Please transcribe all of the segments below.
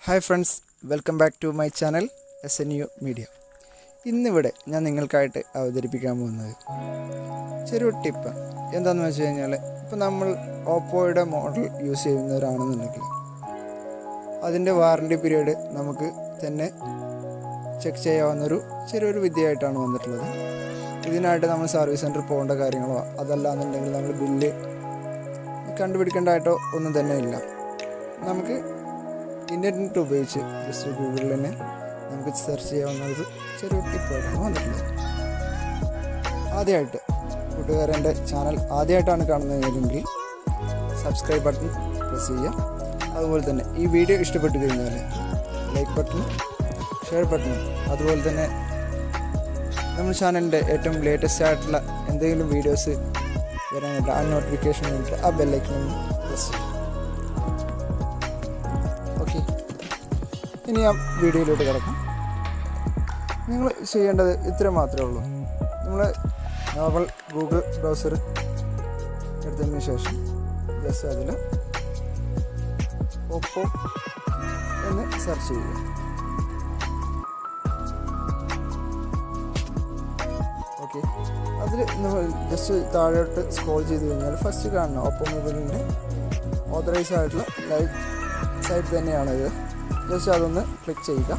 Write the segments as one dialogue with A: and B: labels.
A: hi friends welcome back to my channel S N U media ഇന്നിവിടെ ഞാൻ നിങ്ങൾക്കായിട്ട് അവതരിപ്പിക്കാൻ പോകുന്നത് ചെറിയൊരു ടിപ്പ് എന്താണെന്ന് വെച്ച് കഴിഞ്ഞാൽ ഇപ്പോൾ നമ്മൾ ഓപ്പോയുടെ മോഡൽ യൂസ് ചെയ്യുന്നവരാണെന്നുണ്ടെങ്കിൽ അതിൻ്റെ വാറണ്ടി പീരീഡ് നമുക്ക് തന്നെ ചെക്ക് ചെയ്യാവുന്നൊരു ചെറിയൊരു വിദ്യയായിട്ടാണ് വന്നിട്ടുള്ളത് ഇതിനായിട്ട് നമ്മൾ സർവീസ് സെൻറ്ററിൽ പോകേണ്ട കാര്യങ്ങളോ അതല്ല എന്നുണ്ടെങ്കിൽ നമ്മൾ ബില്ല് കണ്ടുപിടിക്കേണ്ടതായിട്ടോ ഒന്നും തന്നെ ഇല്ല നമുക്ക് ഇൻ്റർനെറ്റ് ഉപയോഗിച്ച് ജസ്റ്റ് ഗൂഗിളിൽ തന്നെ നമുക്ക് സെർച്ച് ചെയ്യാവുന്ന ഒരു ചെറിയ ടിപ്പായിട്ടാണ് വന്നിട്ടുള്ളത് ആദ്യമായിട്ട് കൂട്ടുകാരെ എൻ്റെ ചാനൽ ആദ്യമായിട്ടാണ് കാണുന്നതെങ്കിൽ സബ്സ്ക്രൈബ് ബട്ടൺ പ്രസ് ചെയ്യുക അതുപോലെ തന്നെ ഈ വീഡിയോ ഇഷ്ടപ്പെട്ടു കഴിഞ്ഞാൽ ലൈക്ക് ബട്ടണും ഷെയർ ബട്ടണും അതുപോലെ തന്നെ നമ്മുടെ ചാനലിൻ്റെ ഏറ്റവും ലേറ്റസ്റ്റ് ആയിട്ടുള്ള എന്തെങ്കിലും വീഡിയോസ് വരാനായിട്ട് ആ നോട്ടിഫിക്കേഷൻ വേണ്ടിയിട്ട് ആ ബെല്ലൈക്കൺ പ്രസ് ചെയ്യും ഓക്കെ ഇനി ആ വീഡിയോയിലോട്ട് കിടക്കാം നിങ്ങൾ ചെയ്യേണ്ടത് ഇത്ര മാത്രമേ ഉള്ളൂ നമ്മൾ നോർമൽ ഗൂഗിൾ ബ്രൗസർ എടുത്തതിന് ശേഷം ജസ്റ്റ് അതിൽ ഒപ്പോ എന്ന് സെർച്ച് ചെയ്യുക ഓക്കെ അതിൽ നമ്മൾ ജസ്റ്റ് താഴോട്ട് സ്ക്രോൾ ചെയ്ത് കഴിഞ്ഞാൽ ഫസ്റ്റ് കാണുന്ന ഒപ്പോ മൊബൈലിൻ്റെ ഓതറൈസ് ആയിട്ടുള്ള ലൈവ് സൈറ്റ് തന്നെയാണ് ഇത് ജസ്റ്റ് അതൊന്ന് ക്ലിക്ക് ചെയ്യുക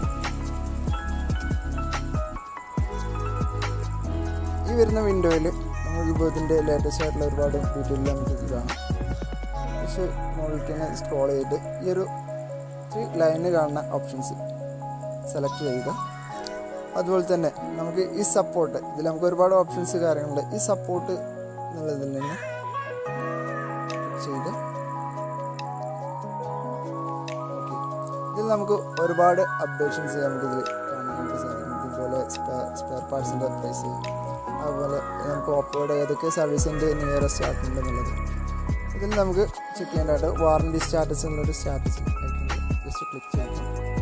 A: ഈ വരുന്ന വിൻഡോയിൽ നമുക്കിപ്പോൾ ഇതിൻ്റെ ലേറ്റസ്റ്റ് ആയിട്ടുള്ള ഒരുപാട് ഡീറ്റെയിൽ നമുക്ക് ഇത് കാണാം പക്ഷേ മുകളിലേക്ക് തന്നെ സ്ക്രോൾ ചെയ്ത് ഈ ഒരു ത്രീ ലൈനിൽ കാണുന്ന ഓപ്ഷൻസ് സെലക്ട് ചെയ്യുക അതുപോലെ തന്നെ നമുക്ക് ഈ സപ്പോർട്ട് ഇതിൽ നമുക്ക് ഒരുപാട് ഓപ്ഷൻസ് കാര്യങ്ങളുണ്ട് ഈ സപ്പോർട്ട് എന്നുള്ളതിൽ തന്നെ ചെയ്യുക ഓക്കെ ഇതിൽ നമുക്ക് ഒരുപാട് അപ്ഡേഷൻസ് നമുക്കിതിൽ കാണാനായിട്ട് സാധിക്കും ഇതുപോലെ സ്പെയർ പാർട്സിൻ്റെ പ്രൈസ് അതുപോലെ നമുക്ക് ഓപ്പോയുടെ ഏതൊക്കെ സർവീസിൻ്റെ നിയറസ്റ്റ് ആയിട്ടുണ്ടെന്നുള്ളത് ഇതിൽ നമുക്ക് ചെക്ക് ചെയ്യേണ്ടതായിട്ട് വാറണ്ടി സ്റ്റാറ്റസ് എന്നുള്ളൊരു സ്റ്റാറ്റസ് ജസ്റ്റ് ക്ലിക്ക് ചെയ്യാം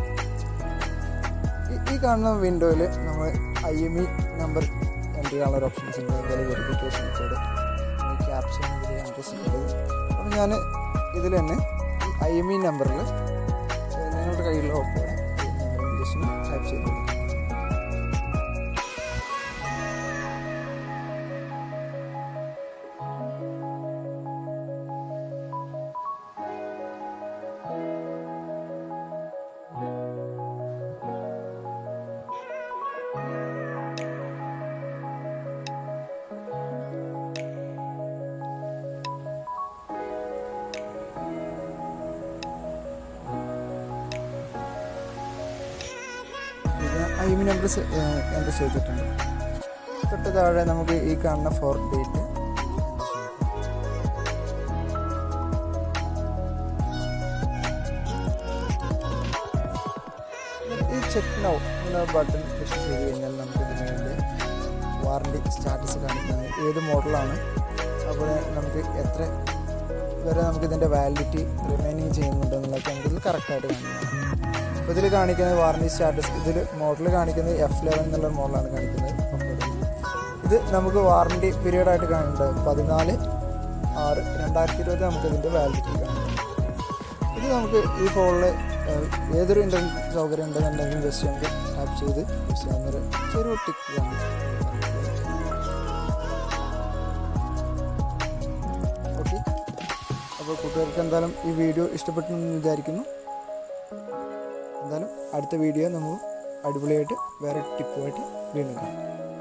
A: ഈ കാണുന്ന വിൻഡോയിൽ നമ്മൾ I M E number entry ചെയ്യാനുള്ള ഓപ്ഷൻസ് ഉണ്ട് അതുപോലെ വെരിഫിക്കേഷൻ കോഡ് ക്യാപ്ഷൻ ഇതിൽ എൻട്രി ചെയ്യുന്നത് അപ്പോൾ ഞാൻ ഇതിൽ തന്നെ ഐ എം ഇ നമ്പറിൽ നിങ്ങളുടെ കയ്യിലുള്ള ഓപ്പോടെ ജസ്റ്റ് ടൈപ്പ് ചെയ്ത് കൊടുക്കും ഐ എം നമ്പർ എൻ്റർ ചെയ്തിട്ടുണ്ട് തൊട്ട് താഴെ നമുക്ക് ഈ കാണുന്ന ഫോർ ഡേറ്റ് ഈ ചെക്ക് നൗ എന്ന ബട്ടൺ ക്ലിക്ക് ചെയ്ത് കഴിഞ്ഞാൽ നമുക്ക് ഇതിൻ്റെ വാറണ്ടി സ്റ്റാറ്റസ് കാണിക്കുന്നത് ഏത് മോഡലാണ് അതുപോലെ നമുക്ക് എത്ര വരെ നമുക്ക് ഇതിൻ്റെ വാലിഡിറ്റി റിമൈനിങ് ചെയ്യുന്നുണ്ടെന്നുള്ളതൊക്കെ നമുക്ക് ഇതിൽ കറക്റ്റായിട്ട് കാണിക്കുന്നതാണ് അപ്പോൾ ഇതിൽ കാണിക്കുന്നത് വാറണ്ടി സ്റ്റാറ്റസ് ഇതിൽ മോഡൽ കാണിക്കുന്നത് എഫ് ലെവൻ എന്നുള്ള മോഡലാണ് കാണിക്കുന്നത് ഇത് നമുക്ക് വാറണ്ടി പീരീഡ് ആയിട്ട് കാണുന്നുണ്ട് പതിനാല് ആറ് രണ്ടായിരത്തി ഇരുപത് നമുക്ക് ഇതിൻ്റെ വാലിഡിറ്റി കാണുന്നുണ്ട് ഇത് നമുക്ക് ഈ ഫോണിൽ ഏതൊരു ഇൻ്റർനെറ്റ് സൗകര്യം ഉണ്ടെന്നുണ്ടെങ്കിലും ജസ്റ്റ് നമുക്ക് ടാപ്പ് ചെയ്ത് യൂസ് ചെയ്യാവുന്നൊരു ചെറിയ ടിക്ക് ആണ് ഓക്കെ അപ്പോൾ കൂട്ടുകാർക്ക് എന്തായാലും ഈ വീഡിയോ ഇഷ്ടപ്പെട്ടു എന്ന് വിചാരിക്കുന്നു എന്തായാലും അടുത്ത വീഡിയോ നമ്മൾ അടിപൊളിയായിട്ട് വേറെ ടിപ്പുമായിട്ട് വീണ്ടും കാണാം